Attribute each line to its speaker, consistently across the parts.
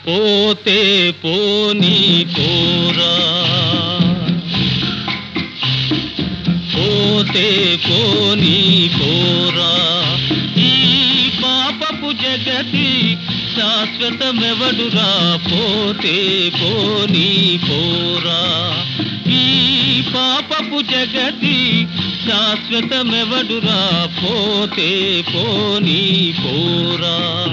Speaker 1: పోతే పోనీ పోరా పోతే పోనీ పోరా ఈ పాపపు జగతి శాశ్వతమెవడురా పోతే పోనీ పోరా ఈ పాపపు జగతి శాశ్వతమెవడురా పోతే పోనీ పోరా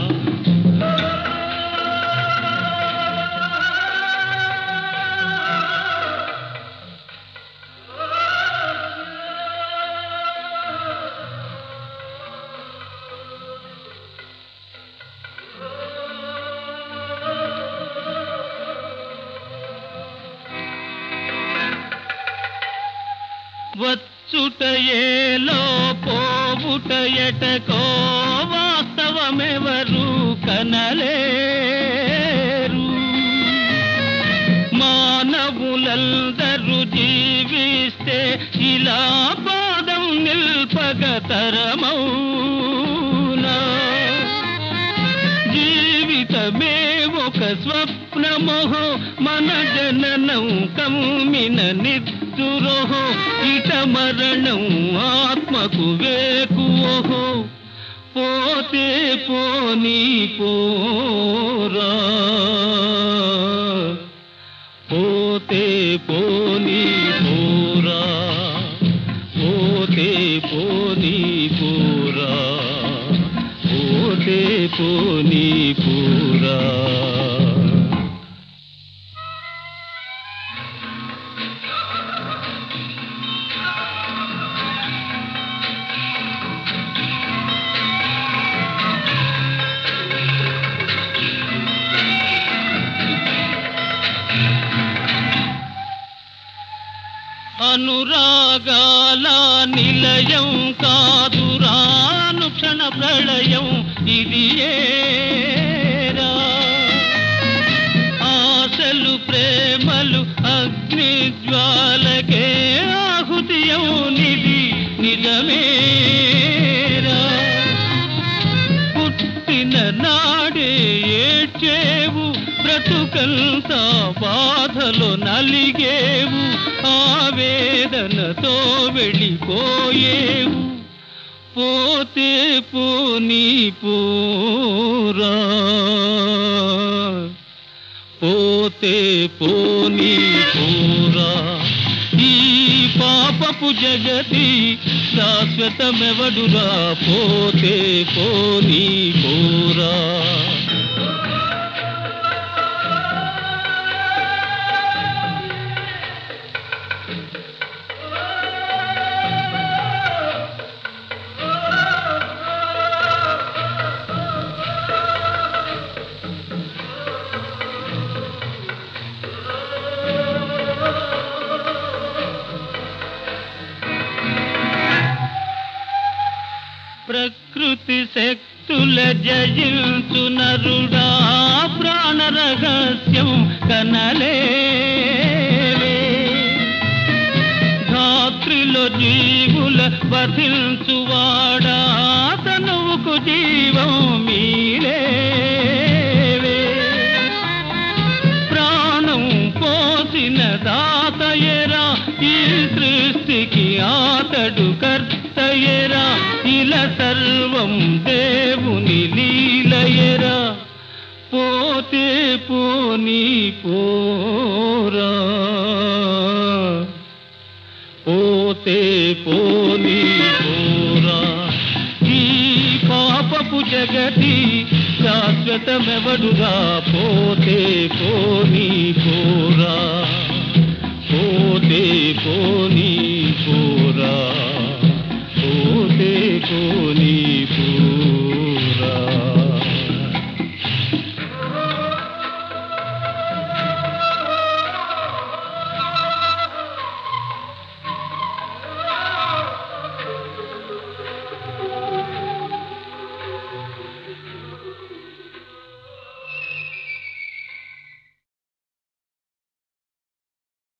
Speaker 1: వచ్చుటయేలో పోవుటయటకో వాస్తవమెవరు కనలేరు మానవులందరూ జీవిస్తే ఇలా పాదం నిల్పగతరమౌనా జీవితమే ఒక స్వప్నమోహో మన జననం కమ్మిన నిద్దురోహో ఇట మరణం ఆత్మకు వేకువోహో పోతే పోనీ పోరా పోతే పోనీ పోరా పోతే పోనీ పోరా పోతే పోనీ పూరా అనురాగాల నిలయం కాదురాను క్షణ ప్రళయం ఇది ఏరా ఆశలు ప్రేమలు అగ్ని జ్వాలకే ఆహుతియౌనిది నిజమేరా పుట్టిన నాడే ఏడ్చేవు బ్రతుకంతా బాధలో నలిగేవు ఆవేదనతో వెళ్ళిపోయేవు పోతే పోనీ పోరా పోతే పోనీ పోరా ఈ పాపపు జగతి శాశ్వతమెవడురా పోతే పోనీ పోరా ప్రకృతి శక్తుల జయించు నరుడా ప్రాణ రహస్యం కనలేవే ధాత్రిలో జీవుల వధించువాడా తనువుకు జీవం మీరేవే ప్రాణం పోసిన దాతయరా ఈ సృష్టికి ఆతడు కర్తయరా ఇలా సర్వం దేవుని లీలయరా పోతే పోనీ పోరా పోతే పోనీ పోరా ఈ పాపపు జగతి శాశ్వతమెవడురా పోతే పోనీ పోరా పోతే పోనీ పోరా పోతే పోనీ పోరా